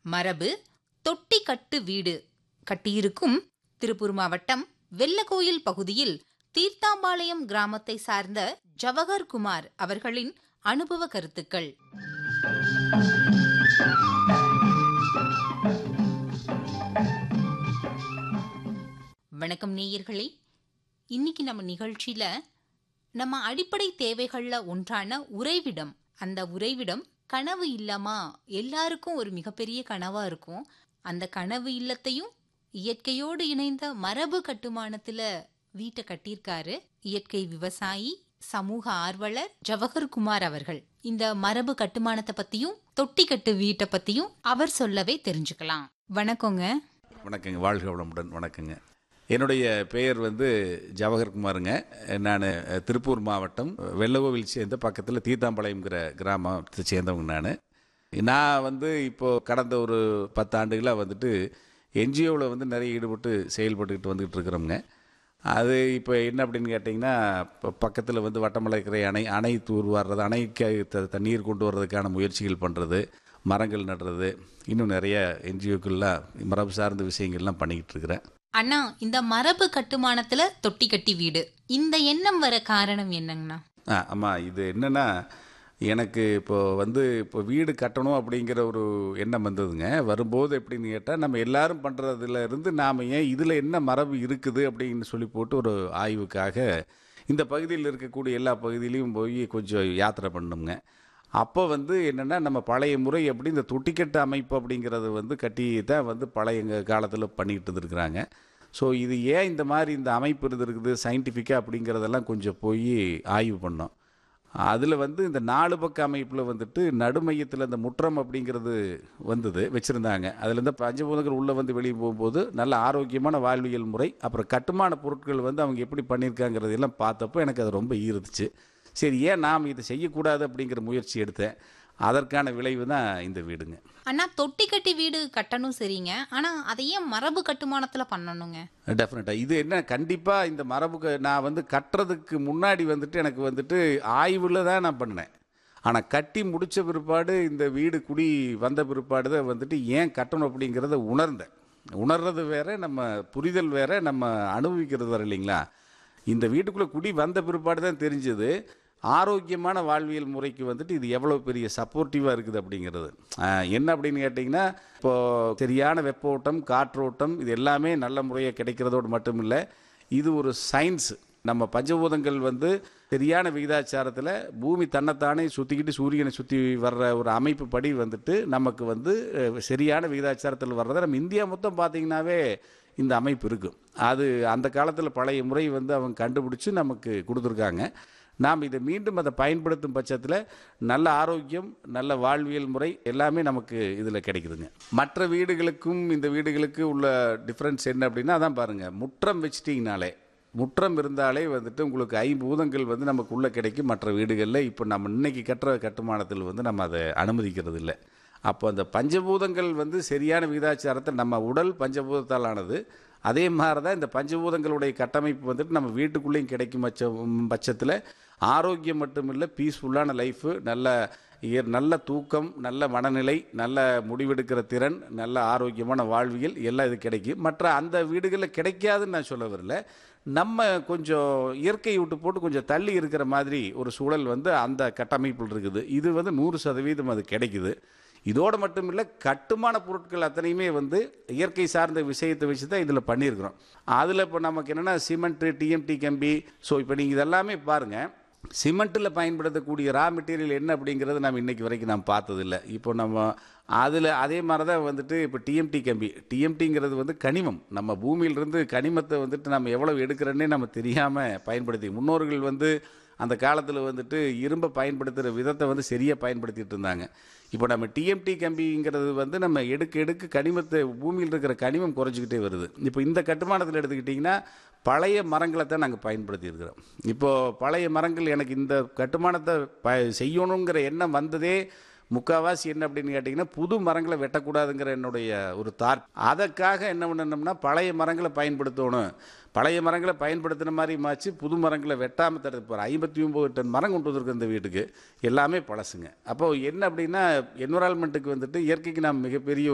மரபு தொட்டி கட்டு வீடு கட்டியிருக்கும் திருப்பூர் மாவட்டம் வெள்ளக்கோயில் பகுதியில் தீர்த்தாம்பாளையம் கிராமத்தை சார்ந்த ஜவஹர் குமார் அவர்களின் அனுபவ கருத்துக்கள் வணக்கம் நேயர்களே இன்னைக்கு நம்ம நிகழ்ச்சியில நம்ம அடிப்படை தேவைகள்ல ஒன்றான உறைவிடம் அந்த உறைவிடம் கனவு இல்லமா எல்லாருக்கும் ஒரு மிகப்பெரிய கனவா இருக்கும் அந்த கனவு இல்லத்தையும் இயற்கையோடு இணைந்த மரபு கட்டுமானத்துல வீட்டை கட்டியிருக்காரு இயற்கை விவசாயி சமூக ஆர்வலர் ஜவஹர் குமார் அவர்கள் இந்த மரபு கட்டுமானத்தை பத்தியும் தொட்டி கட்டு வீட்டை பத்தியும் அவர் சொல்லவே தெரிஞ்சுக்கலாம் வணக்கங்க வணக்கங்க வாழ்க வளமுடன் வணக்கங்க என்னுடைய பெயர் வந்து ஜவஹர் குமாருங்க நான் திருப்பூர் மாவட்டம் வெள்ளகோவில் சேர்ந்த பக்கத்தில் தீத்தாம்பாளையம்ங்கிற கிராமத்தை சேர்ந்தவங்க நான் நான் வந்து இப்போது கடந்த ஒரு பத்தாண்டுகளாக வந்துட்டு என்ஜிஓவில் வந்து நிறைய ஈடுபட்டு செயல்பட்டுக்கிட்டு வந்துக்கிட்டு இருக்கிறோம்ங்க அது இப்போ என்ன அப்படின்னு கேட்டிங்கன்னா இப்போ பக்கத்தில் வந்து வட்டமலைக்கரை அணை அணை தூர் வர்றது அணைக்கு த- தண்ணீர் கொண்டு வர்றதுக்கான முயற்சிகள் பண்ணுறது மரங்கள் நடுறது இன்னும் நிறைய என்ஜிஓக்கள்லாம் மரபு சார்ந்த விஷயங்கள்லாம் பண்ணிக்கிட்டு இருக்கிறேன் அண்ணா இந்த மரபு கட்டுமானத்துல தொட்டி கட்டி வீடு இந்த எண்ணம் வர காரணம் என்னங்கண்ணா ஆ ஆமாம் இது என்னென்னா எனக்கு இப்போ வந்து இப்போ வீடு கட்டணும் அப்படிங்கிற ஒரு எண்ணம் வந்ததுங்க வரும்போது எப்படின்னு கேட்டால் நம்ம எல்லாரும் பண்ணுறதுல இருந்து நாம் ஏன் இதில் என்ன மரபு இருக்குது அப்படின்னு சொல்லி போட்டு ஒரு ஆய்வுக்காக இந்த பகுதியில் இருக்கக்கூடிய எல்லா பகுதியிலையும் போய் கொஞ்சம் யாத்திரை பண்ணணுங்க அப்போ வந்து என்னென்னா நம்ம பழைய முறை எப்படி இந்த தொட்டிக்கட்டு அமைப்பு அப்படிங்கிறது வந்து கட்டி தான் வந்து பழைய காலத்தில் பண்ணிக்கிட்டு இருந்திருக்கிறாங்க ஸோ இது ஏன் இந்த மாதிரி இந்த அமைப்பு இருந்திருக்குது சயின்டிஃபிக்காக அப்படிங்கிறதெல்லாம் கொஞ்சம் போய் ஆய்வு பண்ணோம் அதில் வந்து இந்த நாலு பக்க அமைப்பில் வந்துட்டு நடுமையத்தில் இந்த முற்றம் அப்படிங்கிறது வந்தது வச்சுருந்தாங்க அதில் இந்த பஞ்சபூதங்கள் உள்ளே வந்து வெளியே போகும்போது நல்ல ஆரோக்கியமான வாழ்வியல் முறை அப்புறம் கட்டுமான பொருட்கள் வந்து அவங்க எப்படி பண்ணியிருக்காங்கிறது எல்லாம் பார்த்தப்போ எனக்கு அது ரொம்ப ஈர்த்துச்சு சரி ஏன் நாம் இதை செய்யக்கூடாது அப்படிங்கிற முயற்சி எடுத்தேன் அதற்கான விளைவு தான் இந்த வீடுங்க அண்ணா தொட்டி கட்டி வீடு கட்டணும் சரிங்க ஆனா அதை ஏன் மரபு கட்டுமானத்துல பண்ணணுங்க டெஃபினட்டாக இது என்ன கண்டிப்பாக இந்த மரபுக்கு நான் வந்து கட்டுறதுக்கு முன்னாடி வந்துட்டு எனக்கு வந்துட்டு ஆய்வில் தான் நான் பண்ணினேன் ஆனால் கட்டி முடித்த பிற்பாடு இந்த வீடு குடி வந்த பிற்பாடு தான் வந்துட்டு ஏன் கட்டணும் அப்படிங்கிறத உணர்ந்தேன் உணர்றது வேற நம்ம புரிதல் வேற நம்ம அனுபவிக்கிறது வேற இல்லைங்களா இந்த வீட்டுக்குள்ளே குடி வந்த பிற்பாடு தான் தெரிஞ்சது ஆரோக்கியமான வாழ்வியல் முறைக்கு வந்துட்டு இது எவ்வளோ பெரிய சப்போர்ட்டிவாக இருக்குது அப்படிங்கிறது ஆஹ் என்ன அப்படின்னு கேட்டிங்கன்னா இப்போது சரியான வெப்ப ஓட்டம் காற்றோட்டம் இது எல்லாமே நல்ல முறையாக கிடைக்கிறதோடு மட்டும் இல்லை இது ஒரு சயின்ஸ் நம்ம பஞ்சபூதங்கள் வந்து சரியான விகிதாச்சாரத்தில் பூமி தன்னைத்தானே சுற்றிக்கிட்டு சூரியனை சுற்றி வர்ற ஒரு அமைப்பு படி வந்துட்டு நமக்கு வந்து அஹ், சரியான விகிதாச்சாரத்தில் வர்றதை நம்ம இந்தியா மொத்தம் பார்த்தீங்கன்னாவே இந்த அமைப்பு இருக்கும் அது அந்த காலத்தில் பழைய முறை வந்து அவங்க கண்டுபிடிச்சி நமக்கு கொடுத்துருக்காங்க நாம் இதை மீண்டும் அதை பயன்படுத்தும் பட்சத்தில் நல்ல ஆரோக்கியம் நல்ல வாழ்வியல் முறை எல்லாமே நமக்கு இதில் கிடைக்குதுங்க மற்ற வீடுகளுக்கும் இந்த வீடுகளுக்கு உள்ள டிஃப்ரென்ஸ் என்ன அப்படின்னா அதான் பாருங்கள் முற்றம் வச்சிட்டிங்கனாலே முற்றம் இருந்தாலே வந்துட்டு உங்களுக்கு ஐம்பூதங்கள் வந்து நமக்குள்ளே கிடைக்கும் மற்ற வீடுகளில் இப்போ நம்ம இன்னைக்கு கட்டுற கட்டுமானத்தில் வந்து நம்ம அதை அனுமதிக்கிறது இல்லை அப்போ அந்த பஞ்சபூதங்கள் வந்து சரியான விகிதாச்சாரத்தை நம்ம உடல் பஞ்சபூதத்தால் ஆனது அதே மாதிரி தான் இந்த பஞ்சபூதங்களுடைய கட்டமைப்பு வந்துட்டு நம்ம வீட்டுக்குள்ளேயும் கிடைக்கும் பட்ச பட்சத்தில் ஆரோக்கியம் மட்டும் இல்லை பீஸ்ஃபுல்லான லைஃபு நல்ல இயற்- நல்ல தூக்கம் நல்ல மனநிலை நல்ல முடிவெடுக்கிற திறன் நல்ல ஆரோக்கியமான வாழ்வியல் எல்லாம் இது கிடைக்கும் மற்ற அந்த வீடுகளில் கிடைக்காதுன்னு நான் சொல்ல வரல நம்ம கொஞ்சம் இயற்கை விட்டு போட்டு கொஞ்சம் தள்ளி இருக்கிற மாதிரி ஒரு சூழல் வந்து அந்த கட்டமைப்பில் இருக்குது இது வந்து நூறு சதவீதம் அது கிடைக்குது இதோடு மட்டும் இல்லை கட்டுமான பொருட்கள் அத்தனையுமே வந்து இயற்கை சார்ந்த விஷயத்தை வச்சு தான் இதில் பண்ணியிருக்கிறோம் அதில் இப்போ நமக்கு என்னென்னா சிமெண்ட்டு டிஎம்டி கம்பி ஸோ இப்போ நீங்கள் இதெல்லாமே பாருங்கள் சிமெண்ட்டில் பயன்படுத்தக்கூடிய ரா மெட்டீரியல் என்ன அப்படிங்கிறது நம்ம இன்னைக்கு வரைக்கும் நாம் பார்த்ததில்ல இப்போ நம்ம அதில் அதே மாதிரி தான் வந்துட்டு இப்போ டிஎம்டி கம்பி டிஎம்டிங்கிறது வந்து கனிமம் நம்ம பூமியிலிருந்து கனிமத்தை வந்துட்டு நம்ம எவ்வளவு எடுக்கிறோன்னே நம்ம தெரியாமல் பயன்படுத்தி முன்னோர்கள் வந்து அந்த காலத்தில் வந்துட்டு இரும்பை பயன்படுத்துகிற விதத்தை வந்து சரியாக பயன்படுத்திட்டு இருந்தாங்க இப்போ நம்ம டிஎம்டி கம்பிங்கிறது வந்து நம்ம எடுக்க எடுக்க கனிமத்தை பூமியில் இருக்கிற கனிமம் குறைஞ்சிக்கிட்டே வருது இப்போ இந்த கட்டுமானத்தில் எடுத்துக்கிட்டிங்கன்னா பழைய மரங்களை தான் நாங்கள் பயன்படுத்தி இருக்கிறோம் இப்போது பழைய மரங்கள் எனக்கு இந்த கட்டுமானத்தை ப செய்யணுங்கிற எண்ணம் வந்ததே முக்கால்வாசி என்ன அப்படின்னு கேட்டிங்கன்னா புது மரங்களை வெட்டக்கூடாதுங்கிற என்னுடைய ஒரு தாட் அதற்காக என்ன பண்ணணும்னா பழைய மரங்களை பயன்படுத்தணும் பழைய மரங்களை பயன்படுத்தின மாதிரி மாச்சு புது மரங்களை வெட்டாமல் தடுத்து போகிற ஐம்பத்தி ஒம்பது டன் மரம் கொண்டு வந்திருக்க இந்த வீட்டுக்கு எல்லாமே பழசுங்க அப்போ என்ன அப்படின்னா என்வரான்மெண்ட்டுக்கு வந்துட்டு இயற்கைக்கு நாம் மிகப்பெரிய